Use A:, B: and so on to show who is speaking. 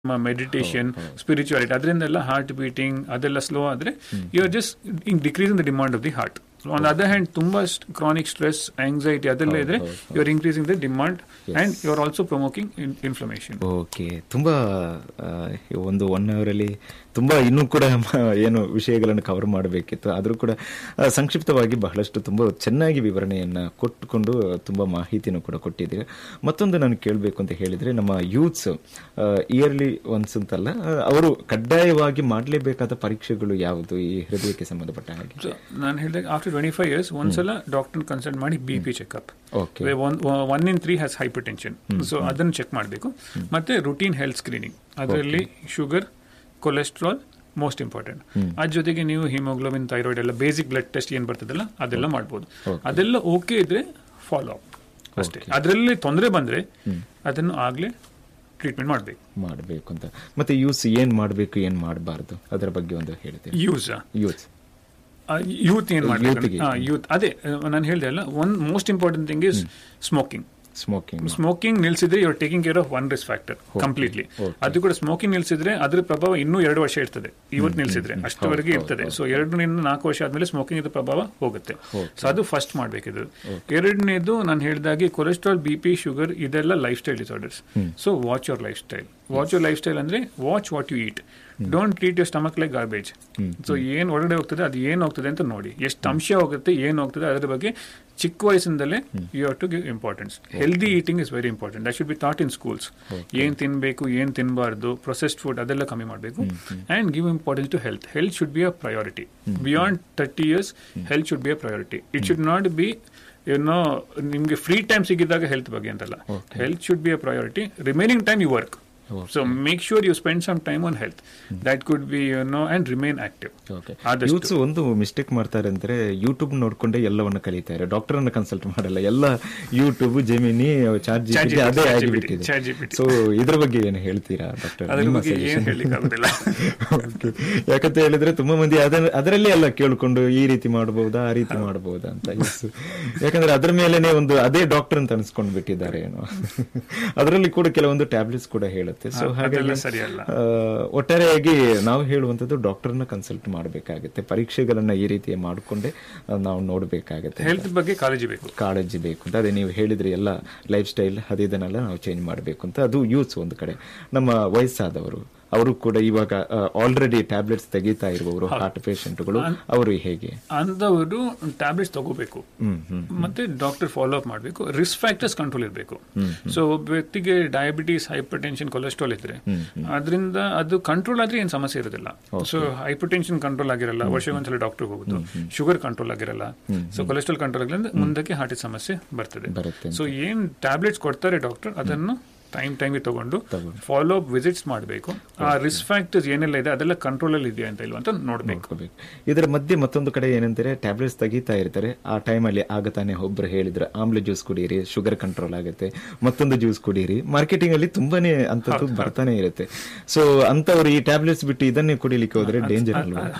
A: Meditation spirituality ಅದರಿಂದೆಲ್ಲ heart beating ಅದೆಲ್ಲ slow ಆದ್ರೆ you are just increasing the demand of the heart on other hand ತುಂಬಾ chronic stress anxiety ಅದೆಲ್ಲ ಇದ್ರೆ you are increasing the demand and you are also provoking inflammation
B: okay ತುಂಬಾ ಆ, ಒಂದು one ಅವರಲ್ಲಿ ತುಂಬಾ ಇನ್ನೂ ಕೂಡ ಮ- ಏನು ವಿಷಯಗಳನ್ನು ಕವರ್ ಮಾಡಬೇಕಿತ್ತು ಆದರೂ ಕೂಡ ಆ, ಸಂಕ್ಷಿಪ್ತವಾಗಿ ಬಹಳಷ್ಟು ತುಂಬಾ ಚೆನ್ನಾಗಿ ವಿವರಣೆಯನ್ನ ಕೊಟ್ಟುಕೊಂಡು ತುಂಬಾ ಮಾಹಿತಿನೂ ಕೂಡ ಕೊಟ್ಟಿದ್ದೀರಿ ಮತ್ತೊಂದು ನಾನು ಕೇಳಬೇಕು ಅಂತ ಹೇಳಿದ್ರೆ ನಮ್ಮ ಯೂತ್ಸ್ ಇಯರ್ಲಿ ಒನ್ಸ್ ಅಂತಲ್ಲ ಆ, ಅವರು ಕಡ್ಡಾಯವಾಗಿ ಮಾಡಲೇಬೇಕಾದ ಪರೀಕ್ಷೆಗಳು ಯಾವುದು ಈ ಹೃದಯಕ್ಕೆ ಸಂಬಂಧಪಟ್ಟ ಹಾಗೆ
A: ಸೊ ನಾನು ಹೇಳಿದಾಗ ಆಫ್ಟರ್ ಟ್ವೆಂಟಿ ಫೈವ್ ಇಯರ್ಸ್ ಒಂದ್ಸಲ ಡಾಕ್ಟರ್ ಕನ್ಸಲ್ಟ್ ಮಾಡಿ B P checkup
B: okay
A: one in three has hypertension so ಅದನ್ನು ಚೆಕ್ ಮಾಡಬೇಕು ಮತ್ತೆ ರುಟೀನ್ ಹೆಲ್ತ್ ಸ್ಕ್ರೀನಿಂಗ್ ಅದರಲ್ಲಿ ಶುಗರ್ ಕೊಲೆಸ್ಟ್ರಾಲ್ ಮೋಸ್ಟ್ ಇಂಪಾರ್ಟೆಂಟ್ ಅದ್ರ ಜೊತೆಗೆ ನೀವು ಹಿಮೋಗ್ಲೋಬಿನ್ ಥೈರಾಯ್ಡ್ ಎಲ್ಲ ಬೇಸಿಕ್ ಬ್ಲಡ್ ಟೆಸ್ಟ್ ಏನ್ ಬರ್ತದಲ್ಲ ಅದೆಲ್ಲ ಮಾಡ್ಬೋದು
B: Okay.
A: ಅದೆಲ್ಲ ಓಕೆ ಇದ್ರೆ ಫಾಲೋ ಅಪ್ ಅಷ್ಟೇ ಅದರಲ್ಲಿ ತೊಂದರೆ ಬಂದ್ರೆ ಅದನ್ನು ಆಗ್ಲೇ ಟ್ರೀಟ್ಮೆಂಟ್ ಮಾಡಬೇಕು
B: ಮಾಡಬೇಕು ಅಂತ ಮತ್ತೆ ಯೂಸ್ ಏನ್ ಮಾಡಬೇಕು ಏನ್ ಮಾಡಬಾರ್ದು ಅದರ ಬಗ್ಗೆ ಒಂದು ಹೇಳ್ತೀವಿ
A: ಯೂಸ್
B: ಯೂತ್
A: ಯೂತ್ ಏನ್
B: Youth ಗೆ.
A: ಮಾಡಬೇಕು ಯೂತ್ ಅದೇ ನಾನು ಹೇಳಿದೆ ಅಲ್ಲ one most important thing is smoking
B: smoking
A: smoking ನಿಲ್ಸಿದ್ರೆ you taking care of one risk factor completely
B: Okay.
A: ಅದು ಕೂಡ ಸ್ಮೋಕಿಂಗ್ ನಿಲ್ಸಿದ್ರೆ ಅದ್ರ ಪ್ರಭಾವ ಇನ್ನೂ ಎರಡು ವರ್ಷ ಇರ್ತದೆ ಇವತ್ತು ನಿಲ್ಸಿದ್ರೆ ಅಷ್ಟವರೆಗೆ
B: ಹೌದು,
A: ಇರ್ತದೆ
B: ಹೌದು,
A: ಸೊ ಎರಡರಿಂದ ನಾಲ್ಕು ವರ್ಷ ಆದ್ಮೇಲೆ ಸ್ಮೋಕಿಂಗ್ ಇದ್ರ ಪ್ರಭಾವ ಹೋಗುತ್ತೆ
B: Okay.
A: ಸೊ ಅದು ಫಸ್ಟ್ ಮಾಡ್ಬೇಕಿದ್ದು ಎರಡನೇದು ನಾನು ಹೇಳಿದಾಗೆ ಕೊಲೆಸ್ಟ್ರಾಲ್ ಬಿ ಪಿ ಶುಗರ್ ಇದೆಲ್ಲ lifestyle disorders so watch your lifestyle watch your lifestyle ಅಂದ್ರೆ watch what you eat don't treat your stomach like garbage so ಏನ್ ಒಳಗಡೆ ಹೋಗ್ತದೆ ಅದು ಏನ್ ಹೋಗ್ತದೆ ಅಂತ ನೋಡಿ ಎಷ್ಟು ಅಂಶ ಹೋಗುತ್ತೆ ಏನ್ ಹೋಗ್ತದೆ ಅದರ ಬಗ್ಗೆ ಚಿಕ್ಕ ವಯಸ್ಸಿಂದಲೇ you have to give importance healthy eating is very important that should be thought in schools ಏನ್ ತಿನ್ಬೇಕು ಏನ್ ತಿನ್ನಬಾರ್ದು ಪ್ರೊಸೆಸ್ಡ್ ಫುಡ್ ಅದೆಲ್ಲ ಕಮ್ಮಿ ಮಾಡಬೇಕು and give importance to health health should be a priority beyond thirty years health should be a priority it should not be ಏನೋ ನಿಮ್ಗೆ free time ಸಿಗಿದಾಗ ಹೆಲ್ತ್ ಬಗ್ಗೆ ಅಂತಲ್ಲ health should be a priority remaining time you work so make sure you spend some time on health that could be you know and remain active
B: okay
A: ಆದಷ್ಟು.
B: Youths ಒಂದು mistake ಮಾಡ್ತಾರೆ ಅಂದ್ರೆ YouTube ನೋಡ್ಕೊಂಡೆ ಎಲ್ಲವನ್ನ ಕಲಿತಾರೆ doctor ಅನ್ನ consult ಮಾಡಲ್ಲ ಎಲ್ಲ YouTube Gemini ಚಾರ್ಜ್
A: Chat GPT,
B: ಅದೇ
A: Chat
B: ಆಗಿಬಿಟ್ಟಿದೆ
A: Chat GPT.
B: ಸೊ ಇದ್ರ ಬಗ್ಗೆ ಏನು ಹೇಳ್ತೀರಾ ಡಾಕ್ಟರ್
A: ಅದ್ರ ಬಗ್ಗೆ ಏನ್ ಹೇಳಲಿಕ್ಕೆ ಆಗುದಿಲ್ಲ
B: ಯಾಕಂತ ಹೇಳಿದ್ರೆ ತುಂಬಾ ಮಂದಿ ಅದರ ಅದರಲ್ಲಿ ಎಲ್ಲ ಕೇಳ್ಕೊಂಡು ಈ ರೀತಿ ಮಾಡಬಹುದಾ ಆ ರೀತಿ ಮಾಡಬಹುದಾ ಅಂತ yes. ಯಾಕಂದ್ರೆ ಅದ್ರ ಮೇಲೆನೆ ಒಂದು ಅದೇ ಡಾಕ್ಟರ್ ಅಂತ ಅನ್ಸ್ಕೊಂಡ್ ಬಿಟ್ಟಿದ್ದಾರೆ ಏನೋ ಅದರಲ್ಲಿ ಕೂಡ ಕೆಲವೊಂದು ಟ್ಯಾಬ್ಲೆಟ್ಸ್ ಕೂಡ ಹೇಳುತ್ತೆ ಸೊ
A: ಅದೆಲ್ಲ
B: ಹಾಗಾಗಿ
A: ಸರಿಯಲ್ಲ
B: ಆ, ಒಟ್ಟಾರೆಯಾಗಿ ನಾವು ಹೇಳುವಂತದ್ದು ಡಾಕ್ಟರ್ನ ಕನ್ಸಲ್ಟ್ ಮಾಡಬೇಕಾಗುತ್ತೆ ಪರೀಕ್ಷೆಗಳನ್ನ ಈ ರೀತಿ ಮಾಡಿಕೊಂಡೆ ನಾವು ನೋಡಬೇಕಾಗತ್ತೆ
A: ಹೆಲ್ತ್ ಬಗ್ಗೆ ಕಾಳಜಿ ಬೇಕು
B: ಕಾಳಜಿ ಬೇಕು ಅಂತ ಅದೇ ನೀವು ಹೇಳಿದ್ರಿ ಎಲ್ಲ ಲೈಫ್ ಸ್ಟೈಲ್ ಅದಿದನ್ನೆಲ್ಲ ನಾವು ಚೇಂಜ್ ಮಾಡಬೇಕು ಅಂತ ಅದು ಯೂತ್ಸ್ ಒಂದು ಕಡೆ ನಮ್ಮ ವಯಸ್ಸಾದವರು ಅವರು ಕೂಡ ಇವಾಗ ಆಲ್ರೆಡಿ ಟ್ಯಾಬ್ಲೆಟ್ಸ್ ತೆಗಿತಾ ಇರುವವರು ಹಾರ್ಟ್ ಪೇಷಂಟ್ಗಳು ಅವರು ಹೇಗೆ
A: ಅಂದವರು ಟ್ಯಾಬ್ಲೆಟ್ಸ್ ತಗೋಬೇಕು
B: ಹ್ಮ್ ಹ್ಮ್
A: ಮತ್ತೆ ಡಾಕ್ಟರ್ ಫಾಲೋ ಅಪ್ ಮಾಡಬೇಕು ರಿಸ್ಕ್ ಫ್ಯಾಕ್ಟರ್ಸ್ ಕಂಟ್ರೋಲ್ ಇರಬೇಕು ಸೊ ಒಬ್ಬ ವ್ಯಕ್ತಿಗೆ ಡಯಾಬಿಟೀಸ್ ಹೈಪರ್ ಟೆನ್ಷನ್ ಕೊಲೆಸ್ಟ್ರಾಲ್ ಇದ್ರೆ ಅದರಿಂದ ಅದು ಕಂಟ್ರೋಲ್ ಆದ್ರೆ ಏನ್ ಸಮಸ್ಯೆ ಇರೋದಿಲ್ಲ ಸೊ ಹೈಪರ್ ಟೆನ್ಷನ್ ಕಂಟ್ರೋಲ್ ಆಗಿರಲ್ಲ ವರ್ಷಕ್ಕೊಂದ್ಸಲ ಡಾಕ್ಟರ್ ಹೋಗುದು ಶುಗರ್ ಕಂಟ್ರೋಲ್ ಆಗಿರಲ್ಲ ಸೊ ಕೊಲೆಸ್ಟ್ರಾಲ್ ಕಂಟ್ರೋಲ್ ಆಗಿಲ್ಲ ಮುಂದಕ್ಕೆ ಹಾರ್ಟ್ ಸಮಸ್ಯೆ ಬರ್ತದೆ
B: ಬರುತ್ತೆ
A: ಸೊ ಏನ್ ಟ್ಯಾಬ್ಲೆಟ್ಸ್ ಕೊಡ್ತಾರೆ ಡಾಕ್ಟರ್ ಅದನ್ನು ಟೈಮ್ ಟೈಮ್ ತಗೊಂಡು ಫಾಲೋ ಅಪ್ ವಿಸಿಟ್ಸ್ ಮಾಡಬೇಕು ಆ ರಿಸ್ಕ್ ಫ್ಯಾಕ್ಟರ್ಸ್ ಏನೆಲ್ಲ ಇದೆ ಅದೆಲ್ಲ ಕಂಟ್ರೋಲ್ ಅಲ್ಲಿ ಇದೆಯಾ ಅಂತ ಇಲ್ವಾ ಅಂತ ನೋಡ್ಬೇಕು
B: ನೋಡ್ಕೋಬೇಕು ಇದರ ಮಧ್ಯೆ ಮತ್ತೊಂದು ಕಡೆ ಏನಂತಾರೆ ಟ್ಯಾಬ್ಲೆಟ್ಸ್ ತೆಗಿತಾ ಇರ್ತಾರೆ ಆ ಟೈಮಲ್ಲಿ ಆಗ ತಾನೇ ಒಬ್ರು ಹೇಳಿದ್ರು ಆಮ್ಲ ಜ್ಯೂಸ್ ಕುಡೀರಿ ಶುಗರ್ ಕಂಟ್ರೋಲ್ ಆಗುತ್ತೆ ಮತ್ತೊಂದು ಜ್ಯೂಸ್ ಕುಡೀರಿ ಮಾರ್ಕೆಟಿಂಗ್ ಅಲ್ಲಿ ತುಂಬಾನೇ ಅಂತದ್ದು ಬರ್ತಾನೆ ಇರುತ್ತೆ ಸೊ ಅಂತವ್ರು ಈ ಟ್ಯಾಬ್ಲೆಟ್ಸ್ ಬಿಟ್ಟು ಇದನ್ನೇ ಕುಡಿಲಿಕ್ಕೆ ಹೋದ್ರೆ ಡೇಂಜರ್ ಅಲ್ವಾ